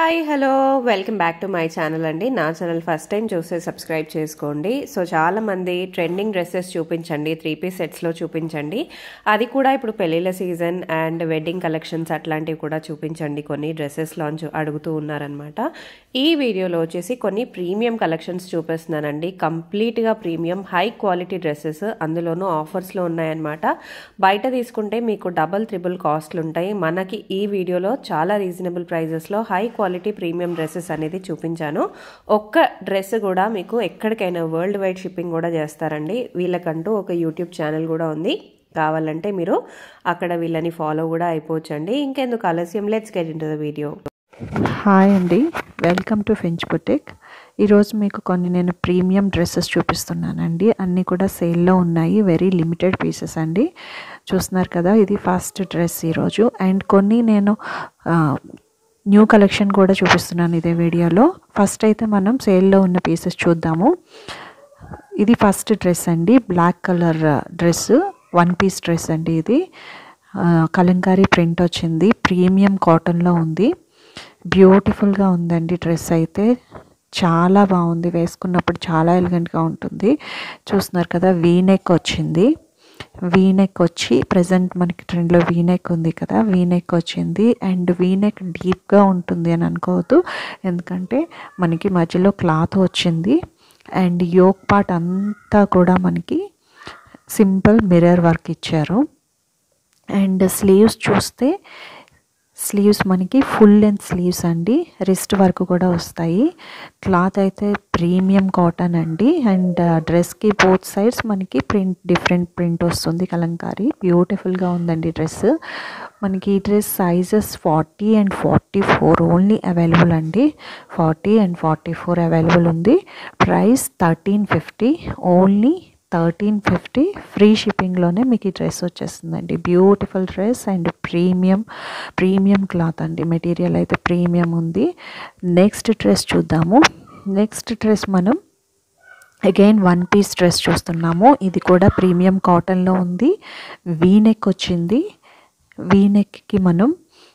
hi hello welcome back to my channel అండి నా channel first time చూస్తే subscribe చేసుకోండి సో చాలా మంది ట్రెండింగ్ డ్రెస్సెస్ చూపించండి త్రీ పీస్ సెట్స్లో చూపించండి అది కూడా ఇప్పుడు పెళ్ళిళ్ళ సీజన్ అండ్ వెడ్డింగ్ కలెక్షన్స్ అట్లాంటివి కూడా చూపించండి కొన్ని డ్రెస్సెస్ లాంచ్ అడుగుతూ ఉన్నారనమాట ఈ వీడియోలో వచ్చేసి కొన్ని ప్రీమియం కలెక్షన్స్ చూపిస్తున్నానండి కంప్లీట్గా ప్రీమియం హై క్వాలిటీ డ్రెస్సెస్ అందులోనూ ఆఫర్స్లో ఉన్నాయన్నమాట బయట తీసుకుంటే మీకు డబల్ త్రిబుల్ కాస్ట్లు ఉంటాయి మనకి ఈ వీడియోలో చాలా రీజనబుల్ ప్రైజెస్లో హై క్వాలిటీ ప్రీమియం డ్రెస్సెస్ అనేది చూపించాను ఒక్క డ్రెస్ కూడా మీకు ఎక్కడికైనా వరల్డ్ వైడ్ షిప్పింగ్ కూడా చేస్తారండి వీళ్ళకంటూ ఒక యూట్యూబ్ ఛానల్ కూడా ఉంది కావాలంటే మీరు అక్కడ వీళ్ళని ఫాలో కూడా అయిపోవచ్చండి ఇంకెందుకు ఆలస్యం let's get into the video hi అండి వెల్కమ్ టు ఫించ్ బుటిక్ ఈరోజు మీకు కొన్ని నేను ప్రీమియం డ్రెస్సెస్ చూపిస్తున్నానండి అన్నీ కూడా సేల్లో ఉన్నాయి వెరీ లిమిటెడ్ పీసెస్ అండి చూస్తున్నారు కదా ఇది ఫస్ట్ డ్రెస్ ఈరోజు అండ్ కొన్ని నేను న్యూ కలెక్షన్ కూడా చూపిస్తున్నాను ఇదే వీడియోలో ఫస్ట్ అయితే మనం సేల్లో ఉన్న పీసెస్ చూద్దాము ఇది ఫస్ట్ డ్రెస్ అండి black colour dress one piece dress అండి ఇది కలంకారీ ప్రింట్ వచ్చింది ప్రీమియం కాటన్లో ఉంది బ్యూటిఫుల్గా ఉందండి డ్రెస్ అయితే చాలా బాగుంది వేసుకున్నప్పుడు చాలా ఎలిగెంట్గా ఉంటుంది చూస్తున్నారు కదా వీనెక్ వచ్చింది వీనెక్ వచ్చి ప్రజెంట్ మనకి ట్రెండ్లో వీనెక్ ఉంది కదా వీనెక్ వచ్చింది అండ్ వీనెక్ డీప్గా ఉంటుంది అని అనుకోవద్దు ఎందుకంటే మనకి మధ్యలో క్లాత్ వచ్చింది అండ్ యోక్ పార్ట్ అంతా కూడా మనకి సింపుల్ మిర్రర్ వర్క్ ఇచ్చారు అండ్ స్లీవ్స్ చూస్తే స్లీవ్స్ మనకి ఫుల్ లెంత్ స్లీవ్స్ అండి రిస్ట్ వర్క్ కూడా వస్తాయి క్లాత్ అయితే ప్రీమియం కాటన్ అండి అండ్ డ్రెస్కి బోత్ సైడ్స్ మనకి ప్రింట్ డిఫరెంట్ ప్రింట్ వస్తుంది కలంకారీ బ్యూటిఫుల్గా ఉందండి డ్రెస్ మనకి ఈ dress sizes forty and forty four only available అండి forty and forty four available ఉంది price thirteen fifty only thirteen fifty free షిప్పింగ్లోనే మీకు ఈ డ్రెస్ వచ్చేస్తుందండి beautiful dress and premium premium cloth అండి మెటీరియల్ అయితే ప్రీమియం ఉంది నెక్స్ట్ డ్రెస్ చూద్దాము నెక్స్ట్ డ్రెస్ మనం అగైన్ వన్ పీస్ డ్రెస్ చూస్తున్నాము ఇది కూడా ప్రీమియం కాటన్లో ఉంది వీనెక్ వచ్చింది వీనెక్కి మనం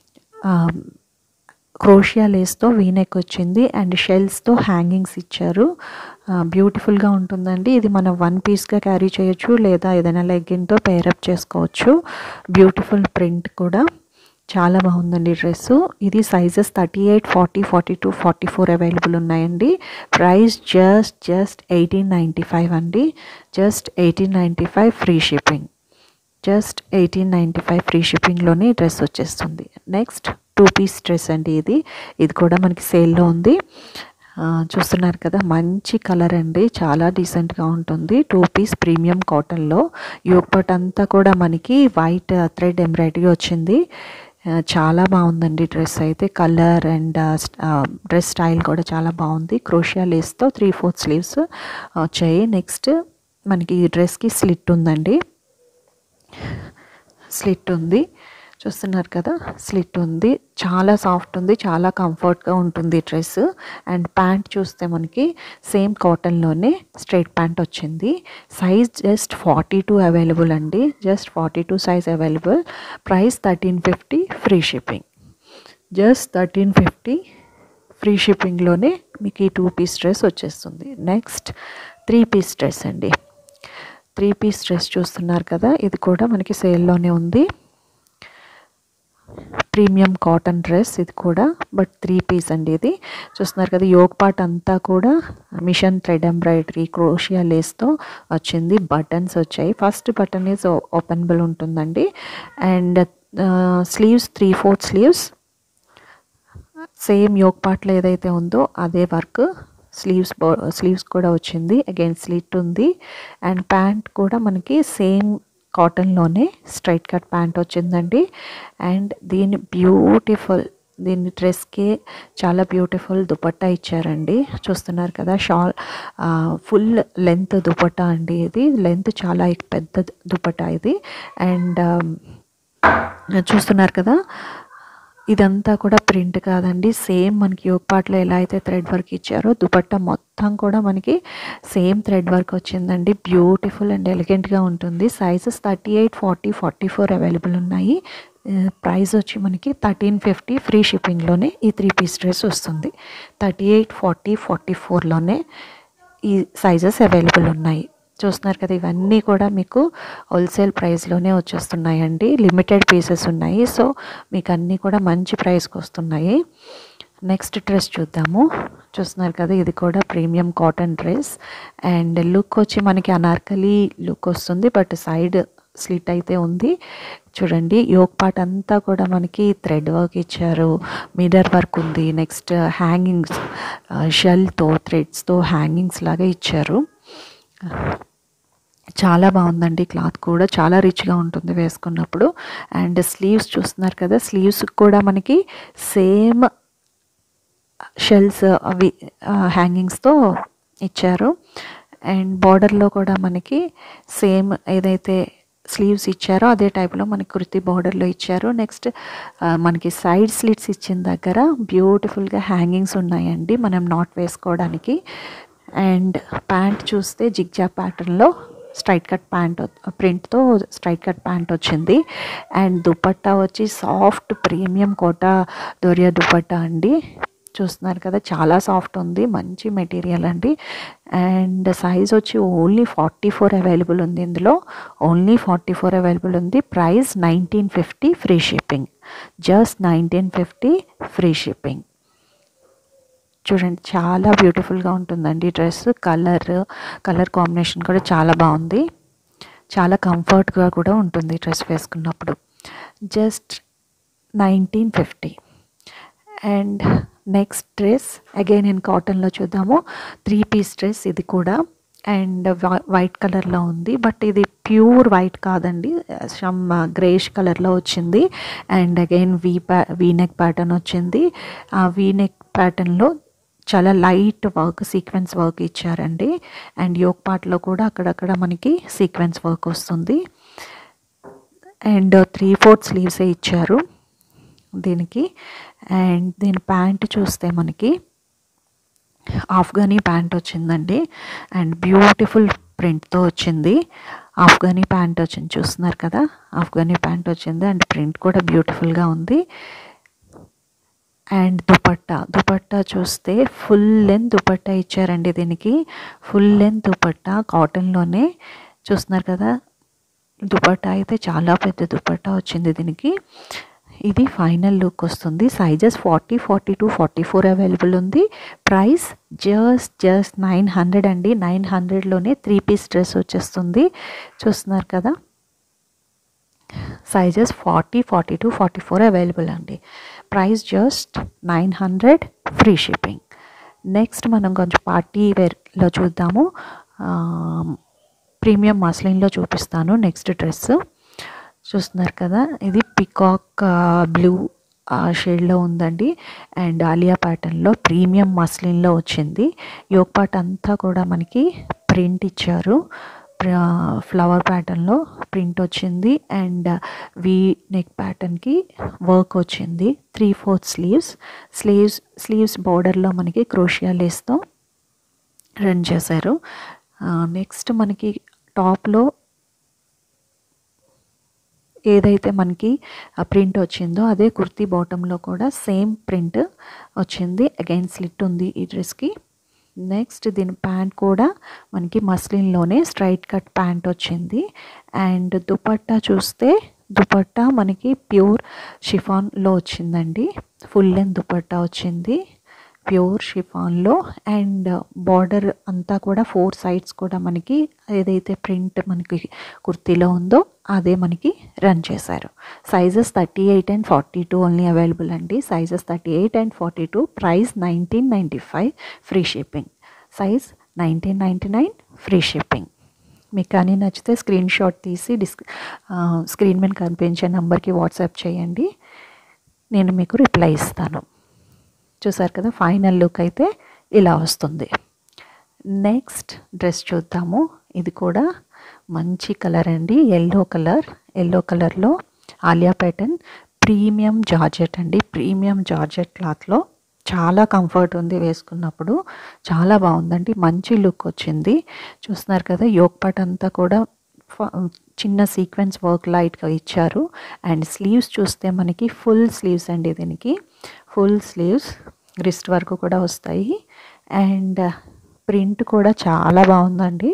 క్రోషియా లేస్తో వీనెక్ వచ్చింది అండ్ షెల్స్తో హ్యాంగింగ్స్ ఇచ్చారు బ్యూటిఫుల్గా ఉంటుందండి ఇది మనం వన్ పీస్గా క్యారీ చేయొచ్చు లేదా ఏదైనా లెగ్గిన్తో పేరప్ చేసుకోవచ్చు బ్యూటిఫుల్ ప్రింట్ కూడా చాలా బాగుందండి డ్రెస్ ఇది sizes thirty eight forty forty two forty four available ఉన్నాయండి price just just eighteen ninety five అండి just eighteen ninety five free shipping just eighteen ninety five free షిప్పింగ్లోనే డ్రెస్ వచ్చేస్తుంది next two piece dress అండి ఇది ఇది కూడా మనకి సేల్లో ఉంది చూస్తున్నారు కదా మంచి కలర్ అండి చాలా డీసెంట్గా ఉంటుంది టూ పీస్ ప్రీమియం కాటన్లో యోగపట్ అంతా కూడా మనకి వైట్ థ్రెడ్ ఎంబ్రాయిడరీ వచ్చింది చాలా బాగుందండి డ్రెస్ అయితే కలర్ అండ్ డ్రెస్ స్టైల్ కూడా చాలా బాగుంది క్రోషియా లేస్తో త్రీ ఫోర్త్ స్లీవ్స్ వచ్చాయి నెక్స్ట్ మనకి ఈ డ్రెస్కి స్లిట్ ఉందండి స్లిట్ ఉంది చూస్తున్నారు కదా స్లిట్ ఉంది చాలా సాఫ్ట్ ఉంది చాలా కంఫర్ట్గా ఉంటుంది డ్రెస్ అండ్ ప్యాంట్ చూస్తే మనకి సేమ్ కాటన్లోనే స్ట్రైట్ ప్యాంట్ వచ్చింది size just forty two available అండి just forty two size available price thirteen fifty free shipping just thirteen fifty free షిప్పింగ్లోనే మీకు ఈ టూ పీస్ డ్రెస్ వచ్చేస్తుంది నెక్స్ట్ త్రీ పీస్ డ్రెస్ అండి త్రీ పీస్ డ్రెస్ చూస్తున్నారు కదా ఇది కూడా మనకి సేల్లోనే ఉంది ప్రీమియం కాటన్ డ్రెస్ ఇది కూడా బట్ త్రీ పీస్ అండి ఇది చూస్తున్నారు కదా యోగ్ పార్ట్ అంతా కూడా మిషన్ థ్రెడ్ ఎంబ్రాయిడరీ క్రోషియా లేస్తో వచ్చింది బటన్స్ వచ్చాయి ఫస్ట్ బటన్ ఈజ్ ఓపెనబుల్ ఉంటుందండి and sleeves three fourth sleeves same yoke పార్ట్లో ఏదైతే ఉందో అదే వర్క్ స్లీవ్స్ స్లీవ్స్ కూడా వచ్చింది అగైన్ స్లిట్ ఉంది అండ్ ప్యాంట్ కూడా మనకి సేమ్ కాటన్లోనే స్ట్రైట్ కట్ ప్యాంట్ వచ్చిందండి అండ్ దీని బ్యూటిఫుల్ దీని డ్రెస్కి చాలా బ్యూటిఫుల్ దుపట్టా ఇచ్చారండి చూస్తున్నారు కదా షాల్ ఫుల్ లెంత్ దుపట్టా అండి ఇది లెంత్ చాలా పెద్ద దుపట్టా ఇది అండ్ చూస్తున్నారు కదా ఇదంతా కూడా ప్రింట్ కాదండి సేమ్ మనకి యోగపాట్లో ఎలా అయితే థ్రెడ్ వర్క్ ఇచ్చారో దుపట్టా మొత్తం కూడా మనకి సేమ్ థ్రెడ్ వర్క్ వచ్చిందండి బ్యూటిఫుల్ అండ్ ఎలిగెంట్గా ఉంటుంది sizes thirty eight forty forty four available ఉన్నాయి ప్రైస్ వచ్చి మనకి థర్టీన్ ఫిఫ్టీ ఫ్రీ షిప్పింగ్లోనే ఈ త్రీ పీస్ డ్రెస్ వస్తుంది థర్టీ ఎయిట్ ఫార్టీ ఫార్టీ ఫోర్లోనే ఈ సైజెస్ అవైలబుల్ ఉన్నాయి చూస్తున్నారు కదా ఇవన్నీ కూడా మీకు హోల్సేల్ ప్రైస్లోనే వచ్చేస్తున్నాయండి లిమిటెడ్ పీసెస్ ఉన్నాయి సో మీకు అన్నీ కూడా మంచి ప్రైస్కి వస్తున్నాయి నెక్స్ట్ డ్రెస్ చూద్దాము చూస్తున్నారు కదా ఇది కూడా premium cotton dress and look వచ్చి మనకి అనార్కలి లుక్ వస్తుంది బట్ సైడ్ స్లిట్ అయితే ఉంది చూడండి యోగ్ పార్ట్ అంతా కూడా మనకి థ్రెడ్ వర్క్ ఇచ్చారు మిర్రర్ వర్క్ ఉంది నెక్స్ట్ హ్యాంగింగ్స్ షెల్తో థ్రెడ్స్తో హ్యాంగింగ్స్ లాగా ఇచ్చారు చాలా బాగుందండి క్లాత్ కూడా చాలా రిచ్గా ఉంటుంది వేసుకున్నప్పుడు అండ్ స్లీవ్స్ చూస్తున్నారు కదా స్లీవ్స్ కూడా మనకి సేమ్ షెల్స్ అవి హ్యాంగింగ్స్తో ఇచ్చారు అండ్ బార్డర్లో కూడా మనకి సేమ్ ఏదైతే స్లీవ్స్ ఇచ్చారో అదే టైప్లో మనకి కుర్తి బార్డర్లో ఇచ్చారు నెక్స్ట్ మనకి సైడ్ స్లిట్స్ ఇచ్చిన దగ్గర బ్యూటిఫుల్గా హ్యాంగింగ్స్ ఉన్నాయండి మనం నాట్ వేసుకోవడానికి అండ్ ప్యాంట్ చూస్తే జిగ్జా ప్యాటర్న్లో స్ట్రైట్ కట్ ప్యాంట్ ప్రింట్తో స్ట్రైట్ కట్ ప్యాంట్ వచ్చింది అండ్ దుపట్టా వచ్చి సాఫ్ట్ ప్రీమియం కోటా దొరియా దుపట్టా అండి చూస్తున్నారు కదా చాలా సాఫ్ట్ ఉంది మంచి మెటీరియల్ అండి అండ్ సైజ్ వచ్చి ఓన్లీ ఫార్టీ ఫోర్ అవైలబుల్ ఉంది ఇందులో ఓన్లీ ఫార్టీ ఫోర్ అవైలబుల్ ఉంది price nineteen fifty free shipping just nineteen fifty free shipping చూడండి చాలా బ్యూటిఫుల్గా ఉంటుందండి డ్రెస్ కలర్ కలర్ కాంబినేషన్ కూడా చాలా బాగుంది చాలా కంఫర్ట్గా కూడా ఉంటుంది డ్రెస్ వేసుకున్నప్పుడు just nineteen fifty and next dress again నేను కాటన్లో చూద్దాము త్రీ పీస్ డ్రెస్ ఇది కూడా అండ్ వైట్ కలర్లో ఉంది బట్ ఇది ప్యూర్ వైట్ కాదండి సమ్ గ్రేష్ కలర్లో వచ్చింది అండ్ అగైన్ వీ ప్యా వీ నెక్ ప్యాటర్న్ వచ్చింది ఆ వీ నెక్ ప్యాటర్న్లో చాలా లైట్ వర్క్ సీక్వెన్స్ వర్క్ ఇచ్చారండి అండ్ యోగ్ పార్ట్లో కూడా అక్కడక్కడ మనకి సీక్వెన్స్ వర్క్ వస్తుంది అండ్ త్రీ ఫోర్త్ స్లీవ్సే ఇచ్చారు దీనికి అండ్ దీని ప్యాంట్ చూస్తే మనకి ఆఫ్ఘనీ ప్యాంట్ వచ్చిందండి అండ్ బ్యూటిఫుల్ ప్రింట్తో వచ్చింది ఆఫ్ఘనీ ప్యాంట్ వచ్చింది చూస్తున్నారు కదా ఆఫ్ఘనీ ప్యాంట్ వచ్చింది అండ్ ప్రింట్ కూడా బ్యూటిఫుల్గా ఉంది అండ్ దుపట్టా దుపట్టా చూస్తే ఫుల్ లెంత్ దుపట్టా ఇచ్చారండి దీనికి ఫుల్ లెంత్ దుపట్టా కాటన్లోనే చూస్తున్నారు కదా దుపట్టా అయితే చాలా పెద్ద దుపట్టా వచ్చింది దీనికి ఇది ఫైనల్ లుక్ వస్తుంది sizes forty forty two forty four available ఉంది price just just nine hundred అండి నైన్ హండ్రెడ్లోనే త్రీ పీస్ డ్రెస్ వచ్చేస్తుంది చూస్తున్నారు కదా sizes forty forty two forty four available అండి price just nine hundred free shipping next మనం కొంచెం పార్టీ వేర్లో చూద్దాము ప్రీమియం మస్లిన్లో చూపిస్తాను నెక్స్ట్ డ్రెస్ చూస్తున్నారు కదా ఇది పికాక్ బ్లూ షేడ్లో ఉందండి అండ్ ఆలియా ప్యాటర్న్లో ప్రీమియం మస్లిన్లో వచ్చింది యోగ్ పార్ట్ అంతా కూడా మనకి ప్రింట్ ఇచ్చారు ఫ్లవర్ ప్యాటర్న్లో ప్రింట్ వచ్చింది అండ్ వీ నెక్ ప్యాటర్న్కి వర్క్ వచ్చింది three fourth sleeves sleeves sleeves బార్డర్లో మనకి క్రోషియా లేస్తో రన్ చేశారు నెక్స్ట్ మనకి టాప్లో ఏదైతే మనకి ప్రింట్ వచ్చిందో అదే కుర్తీ బాటంలో కూడా సేమ్ ప్రింట్ వచ్చింది అగైన్ స్లిట్ ఉంది ఈ డ్రెస్కి నెక్స్ట్ దీని ప్యాంట్ కూడా మనకి మస్లిన్లోనే స్ట్రైట్ కట్ ప్యాంట్ వచ్చింది అండ్ దుపట్టా చూస్తే దుపట్టా మనకి ప్యూర్ షిఫాన్లో వచ్చిందండి ఫుల్ లెంత్ దుపట్టా వచ్చింది ప్యూర్ షిఫాన్లో అండ్ బార్డర్ అంతా కూడా ఫోర్ సైడ్స్ కూడా మనకి ఏదైతే ప్రింట్ మనకి కుర్తీలో ఉందో అదే మనకి రన్ చేశారు sizes thirty eight and forty two only available అండి sizes thirty eight and forty two price nineteen ninety five free shipping size nineteen ninety nine free shipping మీకు కానీ నచ్చితే స్క్రీన్ షాట్ తీసి డిస్క్ స్క్రీన్ మీద కనిపించే నెంబర్కి వాట్సాప్ చేయండి నేను మీకు రిప్లై ఇస్తాను చూసారు కదా ఫైనల్ లుక్ అయితే ఇలా వస్తుంది నెక్స్ట్ డ్రెస్ చూద్దాము ఇది కూడా మంచి కలర్ అండి ఎల్లో కలర్ ఎల్లో కలర్లో ఆలియా ప్యాటర్న్ ప్రీమియం జార్జెట్ అండి ప్రీమియం జార్జెట్ క్లాత్లో చాలా కంఫర్ట్ ఉంది వేసుకున్నప్పుడు చాలా బాగుందండి మంచి లుక్ వచ్చింది చూస్తున్నారు కదా యోగ్ పాట్ అంతా కూడా చిన్న సీక్వెన్స్ వర్క్ లైట్గా ఇచ్చారు అండ్ స్లీవ్స్ చూస్తే మనకి ఫుల్ స్లీవ్స్ అండి దీనికి ఫుల్ స్లీవ్స్ రిస్ట్ వరకు కూడా వస్తాయి అండ్ ప్రింట్ కూడా చాలా బాగుందండి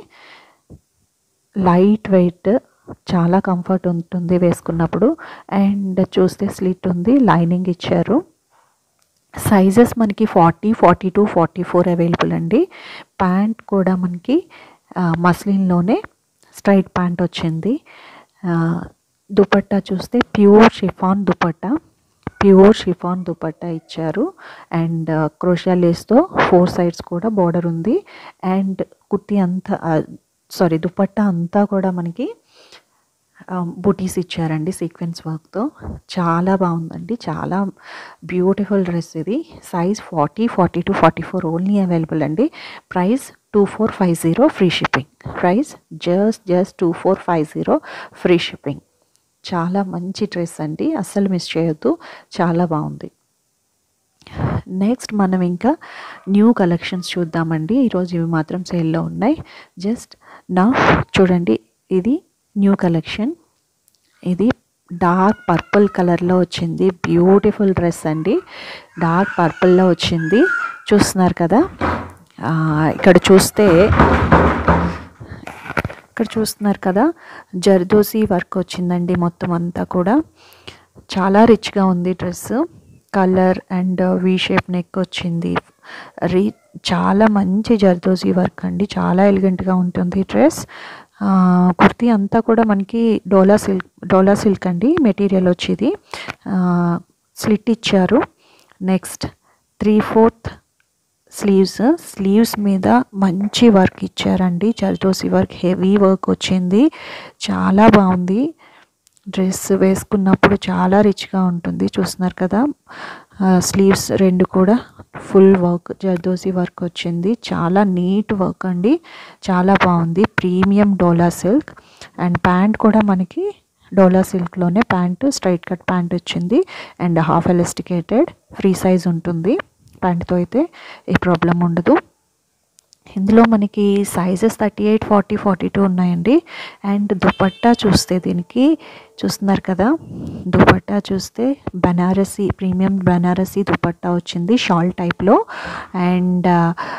లైట్ వెయిట్ చాలా కంఫర్ట్ ఉంటుంది వేసుకున్నప్పుడు అండ్ చూస్తే స్లిట్ ఉంది లైనింగ్ ఇచ్చారు సైజెస్ మనకి forty forty two forty four available అండి ప్యాంట్ కూడా మనకి మస్లిన్లోనే స్ట్రైట్ ప్యాంట్ వచ్చింది దుపట్టా చూస్తే pure chiffon dupatta pure chiffon dupatta ఇచ్చారు అండ్ క్రోషియా లేస్తో ఫోర్ సైడ్స్ కూడా బార్డర్ ఉంది అండ్ కుర్తి అంతా సారీ దుపట్టా అంతా కూడా మనకి బుటీస్ ఇచ్చారండి సీక్వెన్స్ వర్క్తో చాలా బాగుందండి చాలా బ్యూటిఫుల్ డ్రెస్ ఇది size forty forty two forty four only available అండి price two four five zero free shipping price just just two four five zero free shipping చాలా మంచి డ్రెస్ అండి అస్సలు మిస్ చేయొద్దు చాలా బాగుంది నెక్స్ట్ మనం ఇంకా న్యూ కలెక్షన్స్ చూద్దామండి ఈరోజు ఇవి మాత్రం సేల్లో ఉన్నాయి జస్ట్ నా చూడండి ఇది న్యూ కలెక్షన్ ఇది డార్క్ పర్పుల్ కలర్లో వచ్చింది బ్యూటిఫుల్ డ్రెస్ అండి డార్క్ పర్పుల్లో వచ్చింది చూస్తున్నారు కదా ఇక్కడ చూస్తే ఇక్కడ చూస్తున్నారు కదా జర్దోసి వర్క్ వచ్చిందండి మొత్తం అంతా కూడా చాలా రిచ్గా ఉంది dress colour and V shape neck వచ్చింది రీ చాలా మంచి జర్దోసి వర్క్ అండి చాలా ఎలిగెంట్గా ఉంటుంది డ్రెస్ కుర్తీ అంతా కూడా మనకి డోలా సిల్క్ డోలా సిల్క్ అండి మెటీరియల్ వచ్చేది స్లిట్ ఇచ్చారు next three fourth sleeves sleeves మీద మంచి వర్క్ ఇచ్చారండి జర్దోసి వర్క్ హెవీ వర్క్ వచ్చింది చాలా బాగుంది డ్రెస్ వేసుకున్నప్పుడు చాలా రిచ్గా ఉంటుంది చూస్తున్నారు కదా స్లీవ్స్ రెండు కూడా ఫుల్ వర్క్ జర్దోసి వర్క్ వచ్చింది చాలా నీట్ వర్క్ అండి చాలా బాగుంది premium Dola silk and pant కూడా మనకి డోలా సిల్క్లోనే ప్యాంట్ స్ట్రైట్ కట్ ప్యాంట్ వచ్చింది and half elasticated free size ఉంటుంది ప్యాంట్తో అయితే ఏ ప్రాబ్లం ఉండదు ఇందులో మనకి sizes thirty eight forty forty two ఉన్నాయండి అండ్ దుపట్టా చూస్తే దీనికి చూస్తున్నారు కదా దుపట్టా చూస్తే బనారసి ప్రీమియం బనారసి దుపట్టా వచ్చింది షాల్ టైప్లో అండ్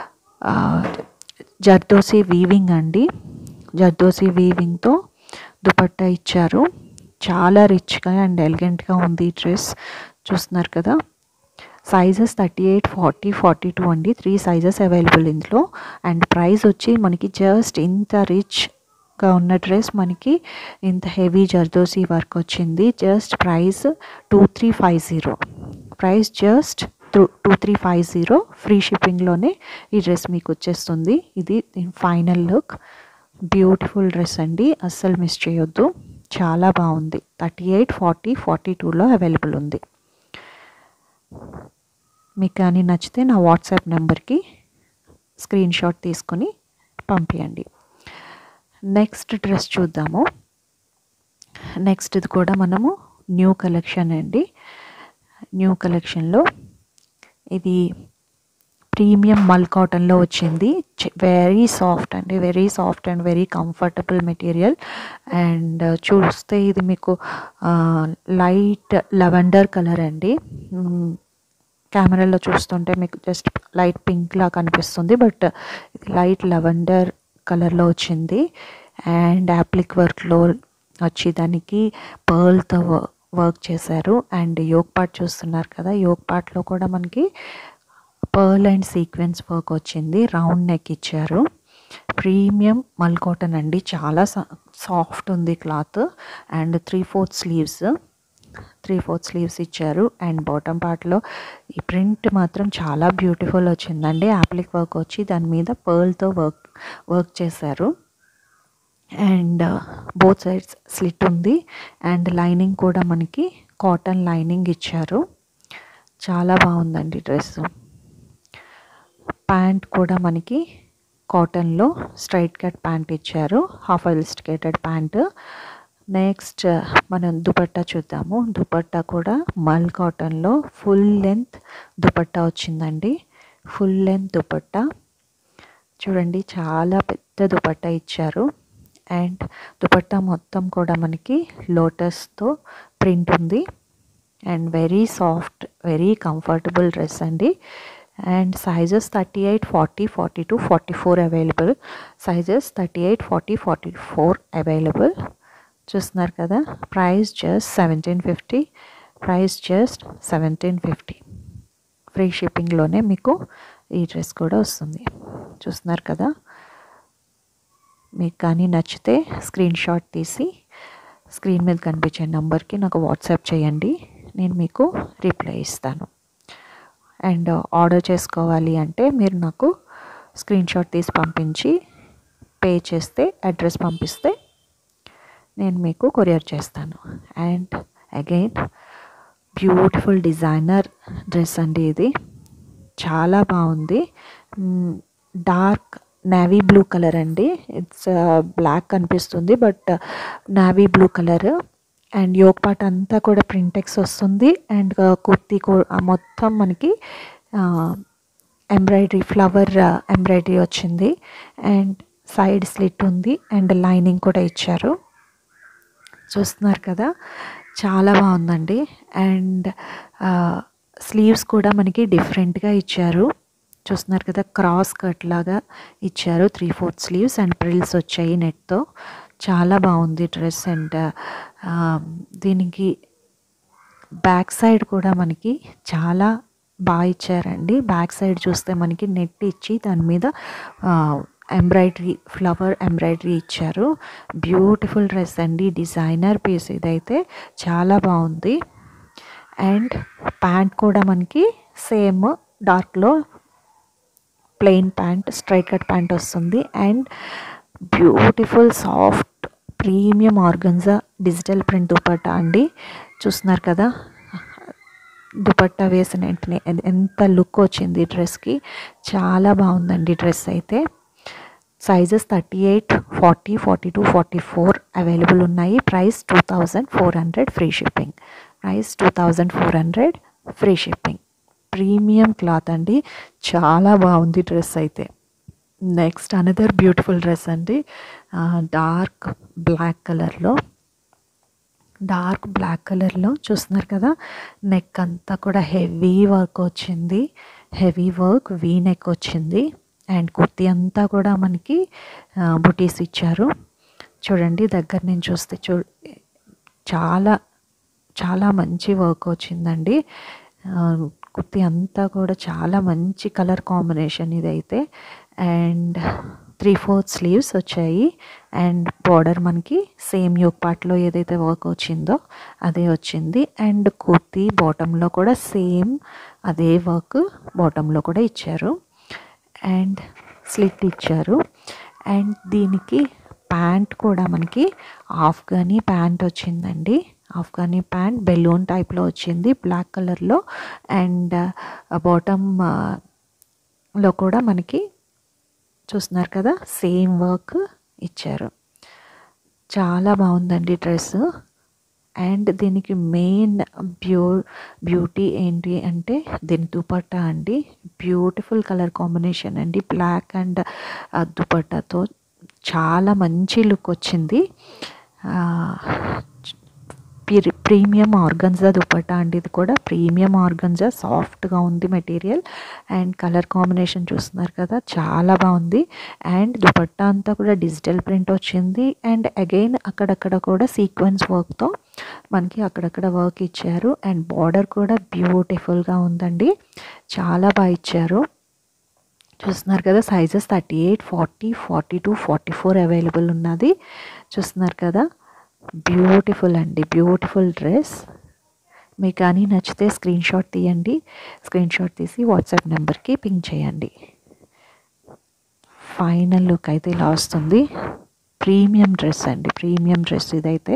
జర్దోసి వీవింగ్ అండి జర్దోసి వీవింగ్తో దుపట్టా ఇచ్చారు చాలా రిచ్గా అండ్ ఎలిగెంట్గా ఉంది ఈ డ్రెస్ చూస్తున్నారు కదా sizes thirty eight forty forty two అండి త్రీ సైజెస్ అవైలబుల్ ఇందులో అండ్ ప్రైస్ వచ్చి మనకి జస్ట్ ఇంత రిచ్గా ఉన్న డ్రెస్ మనకి ఇంత హెవీ జర్దోసి వర్క్ వచ్చింది just price two three five zero price just two two three five zero free షిప్పింగ్లోనే ఈ డ్రెస్ మీకు వచ్చేస్తుంది ఇది ఫైనల్ లుక్ బ్యూటిఫుల్ డ్రెస్ అండి అస్సలు మిస్ చేయొద్దు చాలా బాగుంది థర్టీ ఎయిట్ ఫార్టీ ఫార్టీ టూలో అవైలబుల్ ఉంది మీకు కానీ నచ్చితే నా వాట్సాప్ నెంబర్కి స్క్రీన్ షాట్ తీసుకొని పంపించండి నెక్స్ట్ డ్రెస్ చూద్దాము నెక్స్ట్ ఇది కూడా మనము న్యూ కలెక్షన్ అండి న్యూ కలెక్షన్లో ఇది ప్రీమియం మల్ కాటన్లో వచ్చింది వెరీ సాఫ్ట్ అండి very soft and very comfortable material and చూస్తే ఇది మీకు లైట్ లెవెండర్ కలర్ అండి కెమెరాలో చూస్తుంటే మీకు జస్ట్ లైట్ పింక్ లా కనిపిస్తుంది బట్ ఇది లైట్ లెవెండర్ కలర్లో వచ్చింది అండ్ యాప్లిక్ వర్క్లో వచ్చి దానికి పర్ల్తో వర్క్ చేశారు అండ్ యోగ్ పార్ట్ చూస్తున్నారు కదా యోగ్ పార్ట్లో కూడా మనకి పర్ల్ అండ్ సీక్వెన్స్ వర్క్ వచ్చింది రౌండ్ నెక్ ఇచ్చారు ప్రీమియం మల్ కాటన్ అండి చాలా సాఫ్ట్ ఉంది cloth and three fourth sleeves three fourth sleeves ఇచ్చారు అండ్ బాటమ్ పార్ట్లో ఈ ప్రింట్ మాత్రం చాలా బ్యూటిఫుల్ వచ్చిందండి యాప్లిక్ వర్క్ వచ్చి దాని మీద పర్ల్తో వర్క్ వర్క్ చేశారు అండ్ బోత్ సైడ్స్ స్లిట్ ఉంది అండ్ లైనింగ్ కూడా మనకి కాటన్ లైనింగ్ ఇచ్చారు చాలా బాగుందండి డ్రెస్ ప్యాంట్ కూడా మనకి కాటన్లో స్ట్రైట్ కట్ ప్యాంట్ ఇచ్చారు హాఫ్ ఎలిస్టికేటెడ్ ప్యాంట్ నెక్స్ట్ మనం దుపట్టా చూద్దాము దుపట్టా కూడా మల్ కాటన్లో ఫుల్ లెంత్ దుపట్టా వచ్చిందండి ఫుల్ లెంత్ దుపట్టా చూడండి చాలా పెద్ద దుపట్టా ఇచ్చారు అండ్ దుపట్టా మొత్తం కూడా మనకి లోటస్తో ప్రింట్ ఉంది and very soft very comfortable dress అండి and sizes thirty eight forty forty two forty four available sizes thirty eight forty forty four available చూస్తున్నారు కదా price just seventeen fifty price just seventeen fifty free షిప్పింగ్లోనే మీకు ఈ dress కూడా వస్తుంది చూస్తున్నారు కదా మీకు కానీ నచ్చితే స్క్రీన్ షాట్ తీసి స్క్రీన్ మీద కనిపించే నెంబర్కి నాకు వాట్సాప్ చేయండి నేను మీకు రిప్లై ఇస్తాను అండ్ ఆర్డర్ చేసుకోవాలి అంటే మీరు నాకు స్క్రీన్ షాట్ తీసి పంపించి పే చేస్తే అడ్రస్ పంపిస్తే నేను మీకు కొరియర్ చేస్తాను and again beautiful designer dress అండి ఇది చాలా బాగుంది డార్క్ నావీ బ్లూ కలర్ అండి ఇట్స్ బ్లాక్ కనిపిస్తుంది but navy blue colour and yoke part అంతా కూడా ప్రింటెక్స్ వస్తుంది అండ్ కుర్తీ మొత్తం మనకి ఎంబ్రాయిడరీ ఫ్లవర్ ఎంబ్రాయిడరీ వచ్చింది అండ్ సైడ్ స్లిట్ ఉంది అండ్ లైనింగ్ కూడా ఇచ్చారు చూస్తున్నారు కదా చాలా బాగుందండి అండ్ స్లీవ్స్ కూడా మనకి డిఫరెంట్గా ఇచ్చారు చూస్తున్నారు కదా క్రాస్ కట్ లాగా ఇచ్చారు three fourth sleeves and frills వచ్చాయి నెట్తో చాలా బాగుంది డ్రెస్ అండ్ దీనికి బ్యాక్ సైడ్ కూడా మనకి చాలా బాగా ఇచ్చారండి బ్యాక్ సైడ్ చూస్తే మనకి నెట్ ఇచ్చి దాని మీద ఎంబ్రాయిడరీ ఫ్లవర్ ఎంబ్రాయిడరీ ఇచ్చారు బ్యూటిఫుల్ డ్రెస్ అండి డిజైనర్ పీస్ ఇదైతే చాలా బాగుంది అండ్ ప్యాంట్ కూడా మనకి సేమ్ డార్క్లో plain pant straight cut pant వస్తుంది and beautiful soft premium organza digital print dupatta అండి చూస్తున్నారు కదా దుపట్టా వేసిన వెంటనే ఎంత లుక్ వచ్చింది డ్రెస్కి చాలా బాగుందండి డ్రెస్ అయితే sizes thirty eight forty forty two forty four available ఉన్నాయి price two thousand four hundred free shipping price two thousand four hundred free shipping premium cloth అండి చాలా బాగుంది డ్రెస్ అయితే నెక్స్ట్ అనదర్ బ్యూటిఫుల్ డ్రెస్ అండి dark black కలర్లో dark black కలర్లో చూస్తున్నారు కదా నెక్ అంతా కూడా హెవీ వర్క్ వచ్చింది హెవీ వర్క్ వీ నెక్ వచ్చింది అండ్ కుర్తీ అంతా కూడా మనకి బుటీస్ ఇచ్చారు చూడండి దగ్గర నుంచి చూస్తే చూ చాలా చాలా మంచి వర్క్ వచ్చిందండి కుర్తీ అంతా కూడా చాలా మంచి కలర్ కాంబినేషన్ ఇదైతే అండ్ త్రీ ఫోర్త్ స్లీవ్స్ వచ్చాయి అండ్ బార్డర్ మనకి సేమ్ యోగ్ పార్ట్లో ఏదైతే వర్క్ వచ్చిందో అదే వచ్చింది అండ్ కుర్తీ బాటంలో కూడా సేమ్ అదే వర్క్ బాటంలో కూడా ఇచ్చారు అండ్ స్లిట్ ఇచ్చారు అండ్ దీనికి ప్యాంట్ కూడా మనకి ఆఫ్ఘనీ ప్యాంట్ వచ్చిందండి ఆఫ్ఘనీ ప్యాంట్ బెలూన్ టైప్లో వచ్చింది బ్లాక్ కలర్లో అండ్ బాటమ్ లో కూడా మనకి చూస్తున్నారు కదా సేమ్ వర్క్ ఇచ్చారు చాలా బాగుందండి డ్రెస్ అండ్ దీనికి మెయిన్ బ్యూ బ్యూటీ ఏంటి అంటే దీని దుపట్టా అండి బ్యూటిఫుల్ కలర్ కాంబినేషన్ అండి బ్లాక్ అండ్ దుపట్టాతో చాలా మంచి లుక్ వచ్చింది ప్రీమియం ఆర్గన్జా దుపట్టా అండి ఇది కూడా ప్రీమియం ఆర్గన్జా సాఫ్ట్గా ఉంది మెటీరియల్ అండ్ కలర్ కాంబినేషన్ చూస్తున్నారు కదా చాలా బాగుంది అండ్ దుపట్టా అంతా కూడా డిజిటల్ ప్రింట్ వచ్చింది అండ్ అగైన్ అక్కడక్కడ కూడా సీక్వెన్స్ వర్క్తో మనకి అక్కడక్కడ వర్క్ ఇచ్చారు అండ్ బార్డర్ కూడా బ్యూటిఫుల్గా ఉందండి చాలా బాగా ఇచ్చారు చూస్తున్నారు కదా sizes thirty eight forty forty two forty four available ఉన్నది చూస్తున్నారు కదా బ్యూటిఫుల్ అండి బ్యూటిఫుల్ డ్రెస్ మీకు కానీ నచ్చితే స్క్రీన్ షాట్ తీయండి స్క్రీన్ షాట్ తీసి వాట్సాప్ నెంబర్కి పింక్ చేయండి ఫైనల్ లుక్ అయితే ఇలా వస్తుంది ప్రీమియం డ్రెస్ అండి ప్రీమియం డ్రెస్ ఇదైతే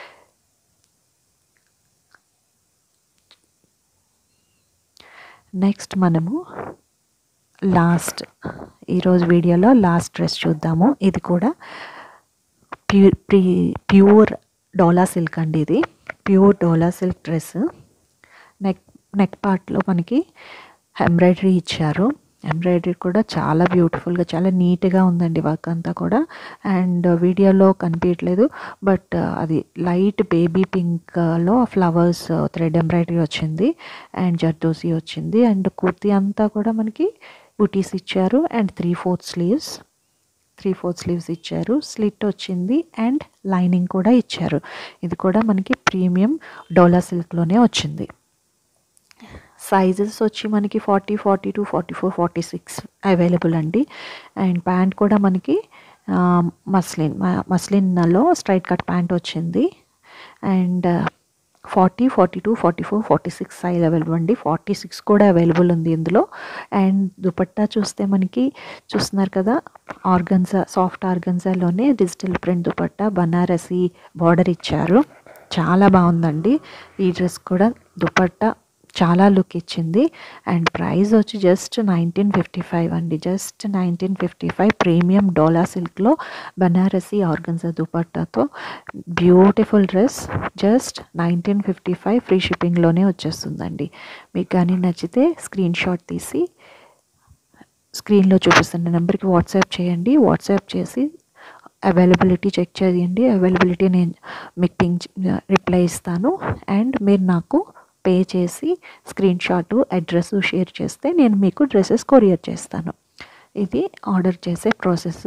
నెక్స్ట్ మనము లాస్ట్ ఈరోజు వీడియోలో లాస్ట్ డ్రెస్ చూద్దాము ఇది కూడా ప్యూర్ ప్రీ ప్యూర్ డోలా సిల్క్ అండి ఇది pure Dola silk dress neck neck పార్ట్లో మనకి ఎంబ్రాయిడరీ ఇచ్చారు ఎంబ్రాయిడరీ కూడా చాలా బ్యూటిఫుల్గా చాలా నీట్గా ఉందండి వర్క్ అంతా కూడా అండ్ వీడియోలో కనిపించట్లేదు బట్ అది లైట్ బేబీ పింక్లో ఫ్లవర్స్ థ్రెడ్ ఎంబ్రాయిడరీ వచ్చింది అండ్ జర్దోసి వచ్చింది అండ్ కుర్తీ అంతా కూడా మనకి బుటీస్ ఇచ్చారు and three fourth sleeves three fourth sleeves ఇచ్చారు స్లిట్ వచ్చింది అండ్ లైనింగ్ కూడా ఇచ్చారు ఇది కూడా మనకి ప్రీమియం డోలా సిల్క్లోనే వచ్చింది సైజెస్ వచ్చి మనకి forty forty two forty four forty six available అండి అండ్ ప్యాంట్ కూడా మనకి మస్లిన్ మస్లిన్లో స్ట్రైట్ కట్ ప్యాంట్ వచ్చింది and forty forty two forty four forty six size available అండి ఫార్టీ సిక్స్ కూడా అవైలబుల్ ఉంది ఇందులో అండ్ దుపట్టా చూస్తే మనకి చూస్తున్నారు కదా ఆర్గన్జా సాఫ్ట్ ఆర్గన్జాలోనే digital print dupatta Banarasi border ఇచ్చారు చాలా బాగుందండి ఈ డ్రెస్ కూడా దుపట్టా చాలా లుక్ ఇచ్చింది అండ్ ప్రైస్ వచ్చి జస్ట్ నైన్టీన్ ఫిఫ్టీ ఫైవ్ అండి just nineteen fifty five premium Dola సిల్క్లో బనారసి ఆర్గన్జా దుపట్టాతో beautiful dress just nineteen fifty five free షిప్పింగ్లోనే వచ్చేస్తుందండి మీకు కానీ నచ్చితే స్క్రీన్ షాట్ తీసి స్క్రీన్లో చూపిస్తున్న నెంబర్కి వాట్సాప్ చేయండి వాట్సాప్ చేసి అవైలబిలిటీ చెక్ చేయండి అవైలబిలిటీ నేను మీకు పింక్ రిప్లై ఇస్తాను అండ్ మీరు నాకు పే చేసి స్క్రీన్ షాట్ అడ్రస్ షేర్ చేస్తే నేను మీకు డ్రెస్సెస్ కొరియర్ చేస్తాను ఇది ఆర్డర్ చేసే process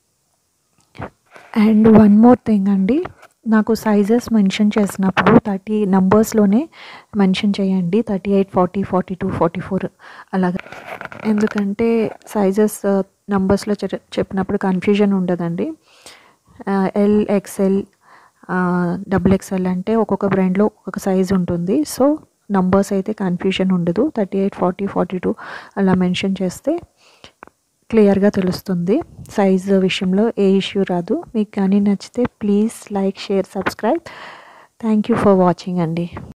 and one more thing అండి నాకు సైజెస్ మెన్షన్ చేసినప్పుడు థర్టీ నంబర్స్లోనే మెన్షన్ చేయండి thirty eight forty forty two forty four అలాగా ఎందుకంటే సైజెస్ నంబర్స్లో చెప్పినప్పుడు కన్ఫ్యూజన్ ఉండదండి ఎల్ ఎక్స్ఎల్ డబుల్ ఎక్స్ఎల్ అంటే ఒక్కొక్క బ్రాండ్లో ఒక్కొక్క సైజ్ ఉంటుంది సో నంబర్స్ అయితే కన్ఫ్యూజన్ ఉండదు thirty eight forty forty two అలా మెన్షన్ చేస్తే క్లియర్గా తెలుస్తుంది సైజ్ విషయంలో ఏ ఇష్యూ రాదు మీకు కానీ నచ్చితే please like share subscribe thank you for watching అండి